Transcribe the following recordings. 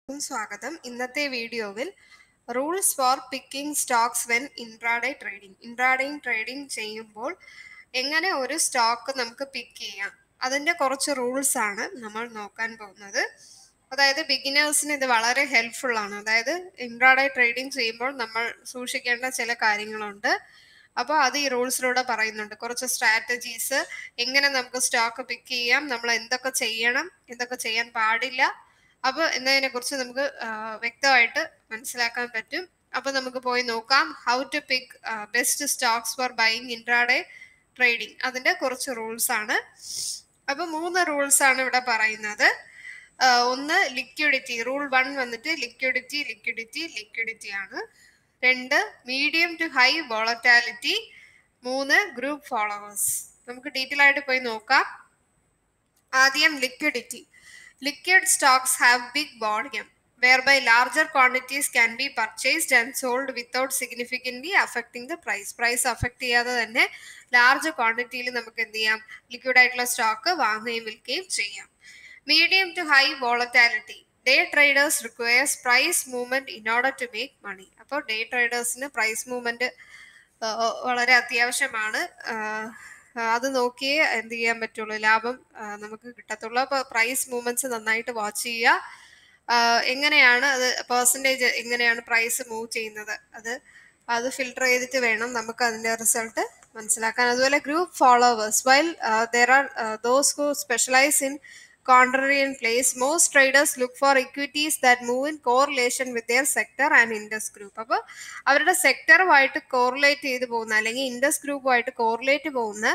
എല്ലാവർക്കും സ്വാഗതം ഇന്നത്തെ വീഡിയോയിൽ rules for picking stocks when intraday trading ഇൻട്രാഡേയും ട്രേഡിംഗ് ചെയ്യുമ്പോൾ എങ്ങനെ ഒരു സ്റ്റോക്ക് നമുക്ക് പിക്ക് ചെയ്യാം അതിൻ്റെ കുറച്ച് റൂൾസ് ആണ് നമ്മൾ നോക്കാൻ പോകുന്നത് അതായത് ബിഗിനേഴ്സിന് ഇത് വളരെ ഹെൽപ്ഫുൾ ആണ് അതായത് ഇൻട്രാഡേ ട്രേഡിംഗ് ചെയ്യുമ്പോൾ നമ്മൾ സൂക്ഷിക്കേണ്ട ചില കാര്യങ്ങളുണ്ട് അപ്പോൾ അത് ഈ റൂൾസിലൂടെ പറയുന്നുണ്ട് കുറച്ച് സ്ട്രാറ്റജീസ് എങ്ങനെ നമുക്ക് സ്റ്റോക്ക് പിക്ക് ചെയ്യാം നമ്മൾ എന്തൊക്കെ ചെയ്യണം എന്തൊക്കെ ചെയ്യാൻ പാടില്ല അപ്പോൾ എന്നതിനെ കുറിച്ച് നമുക്ക് ആ, വ്യക്തമായിട്ട് മനസ്സിലാക്കാൻ പറ്റും അപ്പോൾ നമുക്ക് പോയി നോക്കാം how to pick best stocks for buying intraday trading അതിൻ്റെ കുറച്ച് റൂൾസ് ആണ് അപ്പോൾ മൂന്ന് റൂൾസ് ആണ് ഇവിടെ പറയുന്നത് ആ, ഒന്ന് ലിക്വിഡിറ്റി റൂൾ വൺ വന്നിട്ട് ലിക്വിഡിറ്റി ലിക്വിഡിറ്റി ലിക്വിഡിറ്റി ആണ് രണ്ട് മീഡിയം ടു ഹൈ വോളറ്റാലിറ്റി മൂന്ന് ഗ്രൂപ്പ് ഫോളോവേഴ്സ് നമുക്ക് ഡീറ്റെയിൽ ആയിട്ട് പോയി നോക്കാം ആദ്യം liquidity liquid stocks have big volume whereby larger quantities can be purchased and sold without significantly affecting the price. Price affect ചെയ്യാതെ തന്നെ ലാർജ് ക്വാണ്ടിറ്റിയിൽ നമുക്ക് എന്ത് ചെയ്യാം ലിക്വിഡ് ആയിട്ടുള്ള സ്റ്റോക്ക് വാങ്ങുകയും വിൽക്കുകയും ചെയ്യാം medium to high volatility day traders requires price movement in order to make money അപ്പോൾ ഡേ ട്രേഡേഴ്സിന് പ്രൈസ് മൂവ്മെന്റ് വളരെ അത്യാവശ്യമാണ് ആഹ് അത് നോക്കിയേ എന്ത് ചെയ്യാൻ പറ്റുള്ളൂ ലാഭം ആഹ് നമുക്ക് കിട്ടത്തുള്ളൂ അപ്പോൾ പ്രൈസ് മൂവ്മെന്റ്സ് നന്നായിട്ട് വാച്ച് ചെയ്യുക ആഹ് എങ്ങനെയാണ് അത് പെർസെൻറ്റേജ് എങ്ങനെയാണ് പ്രൈസ് മൂവ് ചെയ്യുന്നത് അത് അത് ഫിൽട്ടർ ചെയ്തിട്ട് വേണം നമുക്ക് അതിന്റെ റിസൾട്ട് മനസ്സിലാക്കാൻ അതുപോലെ group followers while there are those who specialize in contrarian place most traders look for equities that move in correlation with their sector and index group അപ്പോൾ അവരുടെ സെക്ടറുമായിട്ട് കോറിലേറ്റ് ചെയ്ത് പോകുന്ന അല്ലെങ്കിൽ ഇൻഡസ് ഗ്രൂപ്പുമായിട്ട് കോറിലേറ്റ് പോകുന്ന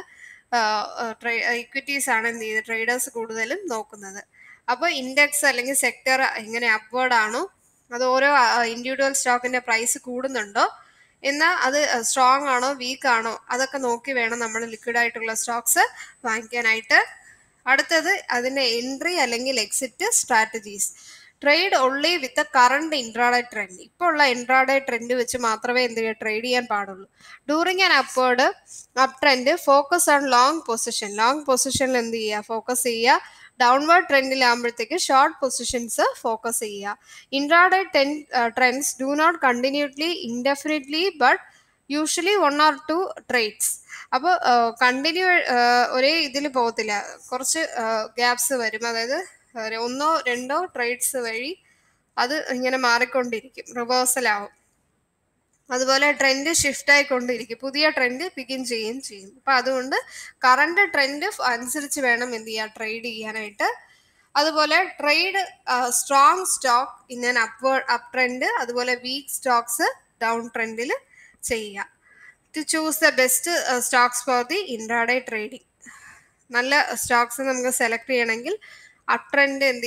ഇക്വിറ്റീസ് ആണ് എന്ത് ചെയ്ത് ട്രേഡേഴ്സ് കൂടുതലും നോക്കുന്നത് അപ്പോൾ ഇൻഡെക്സ് അല്ലെങ്കിൽ സെക്ടർ എങ്ങനെ അപ്വേർഡ് ആണോ അത് ഓരോ ഇൻഡിവിജ്വൽ സ്റ്റോക്കിന്റെ പ്രൈസ് കൂടുന്നുണ്ടോ എന്നാൽ അത് സ്ട്രോങ് ആണോ വീക്ക് ആണോ അതൊക്കെ നോക്കി വേണം നമ്മൾ ലിക്വിഡ് ആയിട്ടുള്ള സ്റ്റോക്സ് വാങ്ങിക്കാനായിട്ട് അടുത്തത് അതിന്റെ എൻട്രി അല്ലെങ്കിൽ exit strategies trade only with current intraday trend ഇപ്പോൾ ഉള്ള ഇൻട്രാഡേ ട്രെൻഡ് വെച്ച് മാത്രമേ എന്ത് ചെയ്യുക ട്രേഡ് ചെയ്യാൻ പാടുള്ളൂ during and upward up trend focus on long position long പൊസിഷനിൽ എന്ത് ചെയ്യുക ഫോക്കസ് ചെയ്യുക ഡൗൺവേർഡ് ട്രെൻഡിലാകുമ്പോഴത്തേക്ക് ഷോർട്ട് പൊസിഷൻസ് ഫോക്കസ് ചെയ്യുക intraday ten trends do not continuously indefinitely but usually one or two trades അപ്പോൾ കണ്ടിന്യൂ ഒരേ ഇതിൽ പോകത്തില്ല കുറച്ച് ഗ്യാപ്സ് വരും അതായത് ഒരു ഒന്നോ രണ്ടോ ട്രേഡ്സ് വഴി അത് ഇങ്ങനെ മാറിക്കൊണ്ടിരിക്കും റിവേഴ്സൽ ആവും അതുപോലെ ട്രെൻഡ് ഷിഫ്റ്റ് ആയിക്കൊണ്ടിരിക്കും പുതിയ ട്രെൻഡ് ബിഗിൻ ചെയ്യുകയും ചെയ്യും അപ്പം അതുകൊണ്ട് കറണ്ട് ട്രെൻഡ് അനുസരിച്ച് വേണം എന്ത് ചെയ്യുക ട്രേഡ് ചെയ്യാനായിട്ട് അതുപോലെ trade strong stock in an upward up trend അതുപോലെ വീക്ക് സ്റ്റോക്സ് ഡൗൺ ട്രെൻഡിൽ ചെയ്യുക to choose the best stocks for the intraday trading നല്ല സ്റ്റോക്സ് നമുക്ക് സെലക്ട് ചെയ്യണമെങ്കിൽ അപ് ട്രെൻഡ് എന്ത്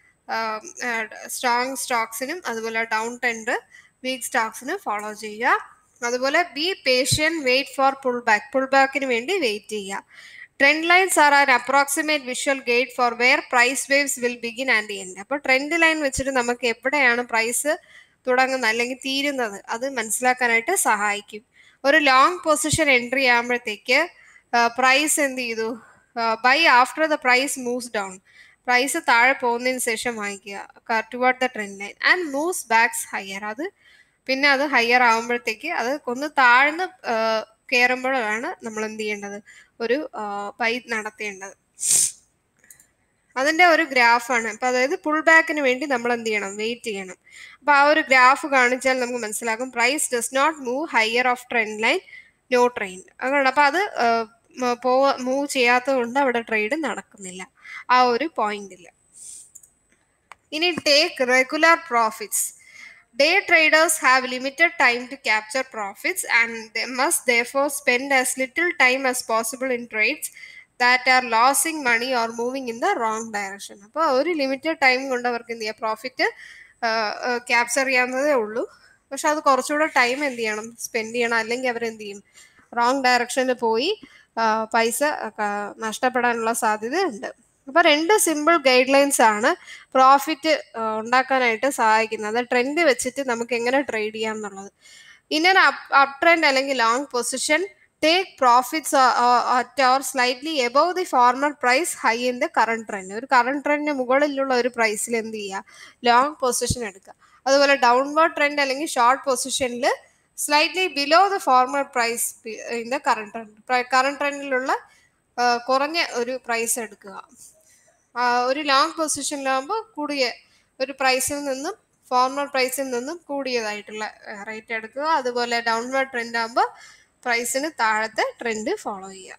ചെയ്യുക സ്ട്രോങ് സ്റ്റോക്സിനും അതുപോലെ ഡൗൺ ട്രെൻഡ് വീക്ക് സ്റ്റോക്സിനും ഫോളോ ചെയ്യുക അതുപോലെ be patient wait for pull back pull ബാക്കിന് വേണ്ടി വെയിറ്റ് ചെയ്യുക trend lines are an approximate visual guide for where price waves will begin and end അപ്പോൾ ട്രെൻഡ് ലൈൻ വെച്ചിട്ട് നമുക്ക് എവിടെയാണ് പ്രൈസ് തുടങ്ങുന്നത് അല്ലെങ്കിൽ തീരുന്നത് അത് മനസ്സിലാക്കാനായിട്ട് സഹായിക്കും ഒരു ലോങ് പൊസിഷൻ എൻട്രി ആകുമ്പോഴത്തേക്ക് പ്രൈസ് എന്ത് ചെയ്തു buy after the price moves down price താഴെ പോകുന്നതിന് ശേഷം വാങ്ങിക്കുക toward the trend line and moves backs higher അത് പിന്നെ അത് ഹയർ ആകുമ്പോഴത്തേക്ക് അത് ഒന്ന് താഴ്ന്ന് കയറുമ്പോഴാണ് നമ്മൾ എന്ത് ചെയ്യേണ്ടത് ഒരു ബൈ നടത്തേണ്ടത് അതിന്റെ ഒരു ഗ്രാഫാണ് അപ്പൊ അതായത് പുൾ ബാക്കിന് വേണ്ടി നമ്മൾ എന്ത് ചെയ്യണം വെയിറ്റ് ചെയ്യണം അപ്പൊ ആ ഒരു ഗ്രാഫ് കാണിച്ചാൽ നമുക്ക് മനസ്സിലാക്കും price does not move higher off trend line no train അതുകൊണ്ട് അപ്പൊ അത് പോ മൂവ് ചെയ്യാത്തത് കൊണ്ട് അവിടെ ട്രേഡ് നടക്കുന്നില്ല ആ ഒരു പോയിന്റിൽ ഇനി take regular profits day traders have limited time to capture profits and must therefore spend as little time as possible in trades that are losing money or moving in the wrong direction അപ്പോൾ ഒരു limited time കൊണ്ട് അവർക്ക് എന്ത് ചെയ്യാം profit capture ചെയ്യാവുന്നതേ ഉള്ളൂ പക്ഷെ അത് കുറച്ചുകൂടെ ടൈം എന്ത് ചെയ്യണം സ്പെൻഡ് ചെയ്യണം അല്ലെങ്കിൽ അവരെന്ത് ചെയ്യും റോങ് ഡയറക്ഷനിൽ പോയി പൈസ നഷ്ടപ്പെടാനുള്ള സാധ്യത ഉണ്ട് അപ്പോൾ രണ്ട് സിമ്പിൾ ഗൈഡ് ലൈൻസ് ആണ് പ്രോഫിറ്റ് ഉണ്ടാക്കാനായിട്ട് സഹായിക്കുന്നത് ട്രെൻഡ് വെച്ചിട്ട് നമുക്ക് എങ്ങനെ ട്രേഡ് ചെയ്യാം എന്നുള്ളത് ഇൻ അപ് അപ് ട്രെൻഡ് അല്ലെങ്കിൽ long position take profits at or slightly above the former price high in the current trend ഒരു കറണ്ട് ട്രെൻഡിന് മുകളിലുള്ള ഒരു പ്രൈസിൽ എന്ത് ചെയ്യുക ലോങ് പൊസിഷൻ എടുക്കുക അതുപോലെ ഡൗൺവേർഡ് ട്രെൻഡ് അല്ലെങ്കിൽ ഷോർട്ട് പൊസിഷനിൽ slightly below the former price in the current trend current ട്രെൻഡിലുള്ള കുറഞ്ഞ ഒരു പ്രൈസ് എടുക്കുക ആ, ഒരു ലോങ് പൊസിഷനിലാകുമ്പോൾ കൂടിയ ഒരു പ്രൈസിൽ നിന്നും ഫോർമർ പ്രൈസിൽ നിന്നും കൂടിയതായിട്ടുള്ള റേറ്റ് എടുക്കുക അതുപോലെ ഡൗൺവേർഡ് ട്രെൻഡ് ആകുമ്പോൾ പ്രൈസിന് താഴത്തെ ട്രെൻഡ് ഫോളോ ചെയ്യുക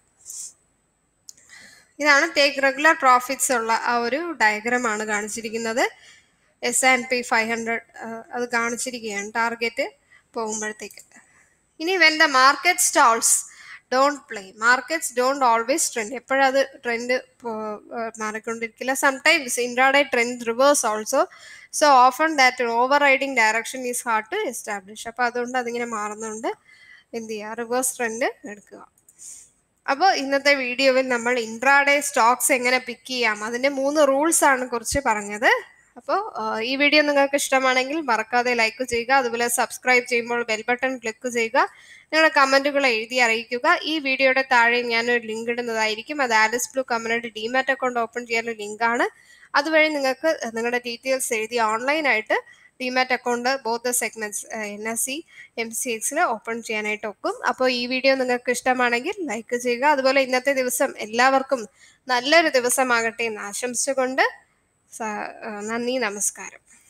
ഇതാണ് ടേക്ക് റെഗുലർ പ്രോഫിറ്റ്സ് ഉള്ള ആ ഒരു ഡയഗ്രാം ആണ് കാണിച്ചിരിക്കുന്നത് S and P five hundred അത് കാണിച്ചിരിക്കുകയാണ് ടാർഗറ്റ് പോകുമ്പോഴത്തേക്ക് ഇനി when the market stalls don't play markets don't always trend എപ്പോഴും അത് ട്രെൻഡ് മാറിക്കൊണ്ടിരിക്കില്ല sometimes intraday trend reverse also so often that over riding direction is hard to establish അപ്പോൾ അതുകൊണ്ട് അതിങ്ങനെ മാറുന്നുണ്ട് എന്ത് ചെയ്യുക റിവേഴ്സ് ട്രെൻഡ് എടുക്കുക അപ്പോൾ ഇന്നത്തെ വീഡിയോയിൽ നമ്മൾ ഇൻട്രാഡേ സ്റ്റോക്സ് എങ്ങനെ പിക്ക് ചെയ്യാം അതിന്റെ മൂന്ന് റൂൾസ് ആണ് കുറിച്ച് പറഞ്ഞത് അപ്പോൾ ഈ വീഡിയോ നിങ്ങൾക്ക് ഇഷ്ടമാണെങ്കിൽ മറക്കാതെ ലൈക്ക് ചെയ്യുക അതുപോലെ സബ്സ്ക്രൈബ് ചെയ്യുമ്പോൾ ബെൽ ബട്ടൺ ക്ലിക്ക് ചെയ്യുക നിങ്ങളുടെ കമന്റുകൾ എഴുതി അറിയിക്കുക ഈ വീഡിയോയുടെ താഴെ ഞാനൊരു ലിങ്ക് ഇടുന്നതായിരിക്കും അത് Alice Blue community demat account open ചെയ്യാനുള്ള ലിങ്കാണ് അതുവഴി നിങ്ങൾക്ക് നിങ്ങളുടെ ഡീറ്റെയിൽസ് എഴുതി ഓൺലൈനായിട്ട് demat account both segments N S C M C എക്സിൽ ഓപ്പൺ ചെയ്യാനായിട്ട് ഒക്കും അപ്പോൾ ഈ വീഡിയോ നിങ്ങൾക്ക് ഇഷ്ടമാണെങ്കിൽ ലൈക്ക് ചെയ്യുക അതുപോലെ ഇന്നത്തെ ദിവസം എല്ലാവർക്കും നല്ലൊരു ദിവസമാകട്ടെ എന്ന് ആശംസിച്ചുകൊണ്ട് സ- നന്ദി നമസ്കാരം